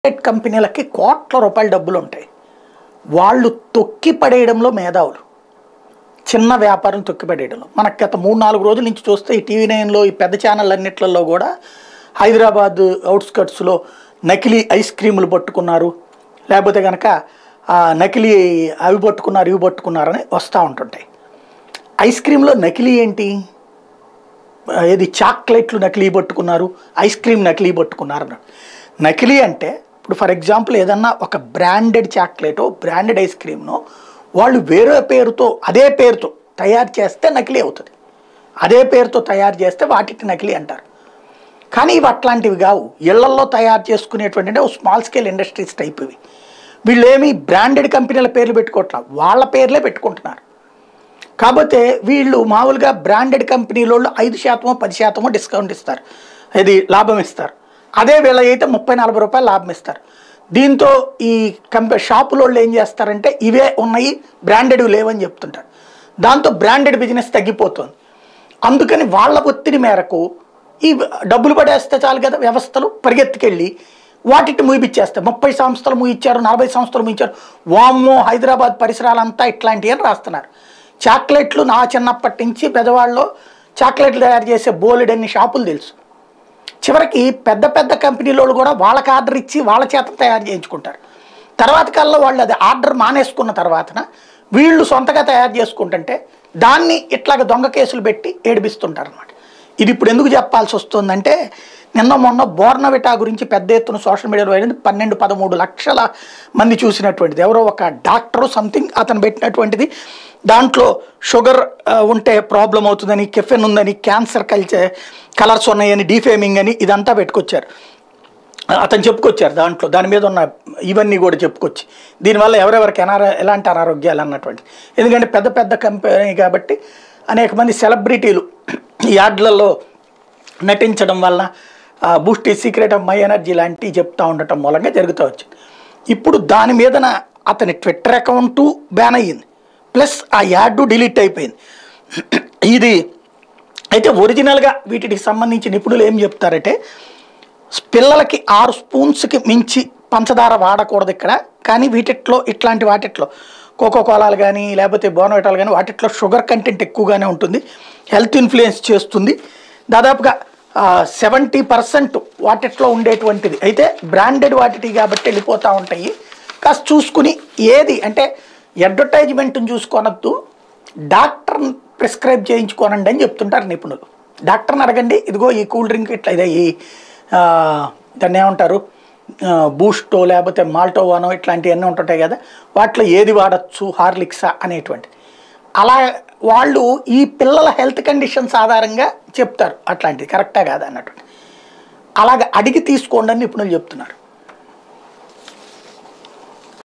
private కంపెనీలకి కోట్ల రూపాయల డబ్బులు ఉంటాయి వాళ్ళు తొక్కి పడేయడంలో మేధావులు చిన్న వ్యాపారం తొక్కి పడేయడంలో మనకు గత మూడు నాలుగు రోజుల నుంచి చూస్తే ఈ టీవీ నైన్లో ఈ పెద్ద ఛానల్ అన్నిట్లలో కూడా హైదరాబాద్ అవుట్స్కట్స్లో నకిలీ ఐస్ క్రీములు పట్టుకున్నారు లేకపోతే కనుక ఆ, నకిలీ అవి పట్టుకున్నారు ఇవి పట్టుకున్నారని వస్తూ ఉంటుంటాయి ఐస్ క్రీమ్లో నకిలీ ఏంటి ఆ, ఏది చాక్లెట్లు నకిలీ పట్టుకున్నారు ఐస్ క్రీమ్ నకిలీ పట్టుకున్నారు అన్నాడు నకిలీ అంటే ఇప్పుడు ఫర్ ఎగ్జాంపుల్ ఏదన్నా ఒక బ్రాండెడ్ చాక్లెటో బ్రాండెడ్ ఐస్ క్రీమ్నో వాళ్ళు వేరే పేరుతో అదే పేరుతో తయారు చేస్తే నకిలీ అవుతుంది అదే పేరుతో తయారు చేస్తే వాటికి నకిలీ అంటారు కానీ ఇవి అట్లాంటివి కావు ఇళ్లల్లో తయారు చేసుకునేటువంటి అంటే స్మాల్ స్కేల్ ఇండస్ట్రీస్ టైప్ ఇవి వీళ్ళు ఏమి బ్రాండెడ్ కంపెనీల పేర్లు పెట్టుకోవట్లా వాళ్ళ పేర్లే పెట్టుకుంటున్నారు కాకపోతే వీళ్ళు మామూలుగా బ్రాండెడ్ కంపెనీల వాళ్ళు ఐదు శాతమో పది శాతమో డిస్కౌంట్ ఇస్తారు ఇది లాభం ఇస్తారు అదే వీళ్ళ అయితే ముప్పై నలభై రూపాయలు లాభం ఇస్తారు దీంతో ఈ కంపె షాపుల వాళ్ళు ఏం చేస్తారంటే ఇవే ఉన్నాయి బ్రాండెడ్ లేవని చెప్తుంటారు దాంతో బ్రాండెడ్ బిజినెస్ తగ్గిపోతుంది అందుకని వాళ్ళ ఒత్తిడి మేరకు ఈ డబ్బులు పడేస్తే చాలు కదా వ్యవస్థలు పరిగెత్తుకెళ్ళి వాటిని ముగిపిచ్చేస్తాయి ముప్పై సంస్థలు ముగిచ్చారు నలభై సంస్థలు ముగిచ్చారు వామ్మో హైదరాబాద్ పరిసరాలంతా ఇట్లాంటివి అని రాస్తున్నారు చాక్లెట్లు నా చిన్నప్పటి నుంచి పెద్దవాళ్ళు చాక్లెట్లు తయారు చేసే బోలెడన్ని షాపులు తెలుసు చివరికి పెద్ద పెద్ద కంపెనీలు కూడా వాళ్ళకి ఆర్డర్ ఇచ్చి వాళ్ళ చేత తయారు చేయించుకుంటారు తర్వాత కల్లా వాళ్ళు అది ఆర్డర్ మానేసుకున్న తర్వాతన వీళ్ళు సొంతగా తయారు చేసుకుంటుంటే దాన్ని ఇట్లాగ దొంగ కేసులు పెట్టి ఏడిపిస్తుంటారు అనమాట ఇది ఇప్పుడు ఎందుకు చెప్పాల్సి వస్తుందంటే నిన్న మొన్న బోర్నవిటా గురించి పెద్ద ఎత్తున సోషల్ మీడియాలో అయినది పన్నెండు పదమూడు లక్షల మంది చూసినటువంటిది ఎవరో ఒక డాక్టరు సంథింగ్ అతను పెట్టినటువంటిది దాంట్లో షుగర్ ఆ, ఉంటే ప్రాబ్లం అవుతుందని కెఫెన్ ఉందని క్యాన్సర్ కల్చర్ కలర్స్ ఉన్నాయని డీఫేమింగ్ అని ఇదంతా పెట్టుకొచ్చారు అతను చెప్పుకొచ్చారు దాంట్లో దాని మీద ఉన్న ఇవన్నీ కూడా చెప్పుకొచ్చి దీనివల్ల ఎవరెవరికి అనారో ఎలాంటి అనారోగ్యాలు అన్నటువంటి ఎందుకంటే పెద్ద పెద్ద కంపెనీ కాబట్టి అనేక మంది సెలబ్రిటీలు ఈ యాడ్లలో నటించడం వల్ల Boost is secret of my energy లాంటివి చెప్తా ఉండటం మూలంగా జరుగుతూ వచ్చింది ఇప్పుడు దాని మీదన అతని ట్విట్టర్ అకౌంటు బ్యాన్ అయ్యింది ప్లస్ ఆ యాడ్ డిలీట్ అయిపోయింది ఇది అయితే ఒరిజినల్గా వీటికి సంబంధించి నిపుణులు ఏం చెప్తారంటే పిల్లలకి ఆరు స్పూన్స్కి మించి పంచదార వాడకూడదు ఇక్కడ కానీ వీటిట్లో ఇట్లాంటి వాటిట్లో కోకో కోలాలు కానీ లేకపోతే బోనవిటాలు కానీ వాటిట్లో షుగర్ కంటెంట్ ఎక్కువగానే ఉంటుంది హెల్త్ ఇన్ఫ్లుయెన్స్ చేస్తుంది దాదాపుగా సెవెంటీ పర్సెంట్ వాటిట్లో ఉండేటువంటిది అయితే బ్రాండెడ్ వాటిటి కాబట్టి వెళ్ళిపోతూ ఉంటాయి కాస్త చూసుకుని ఏది అంటే అడ్వర్టైజ్మెంట్ని చూసుకోనద్దు డాక్టర్ ప్రిస్క్రైబ్ చేయించుకోనండి అని చెప్తుంటారు నిపుణులు డాక్టర్ని అడగండి ఇదిగో ఈ కూల్ డ్రింక్ ఇట్లా ఇదే ఈ ఆ, దాన్ని ఏమంటారు ఆ, బూస్టో లేకపోతే మాల్టోవానో ఇట్లాంటివన్నీ ఉంటుంటాయి కదా వాటిలో ఏది వాడచ్చు హార్లిక్సా అనేటువంటి అలా వాళ్ళు ఈ పిల్లల హెల్త్ కండిషన్స్ ఆధారంగా చెప్తారు అట్లాంటిది కరెక్టా కాదా అన్నటువంటి అలాగ అడిగి తీసుకోండి అని నిపుణులు చెప్తున్నారు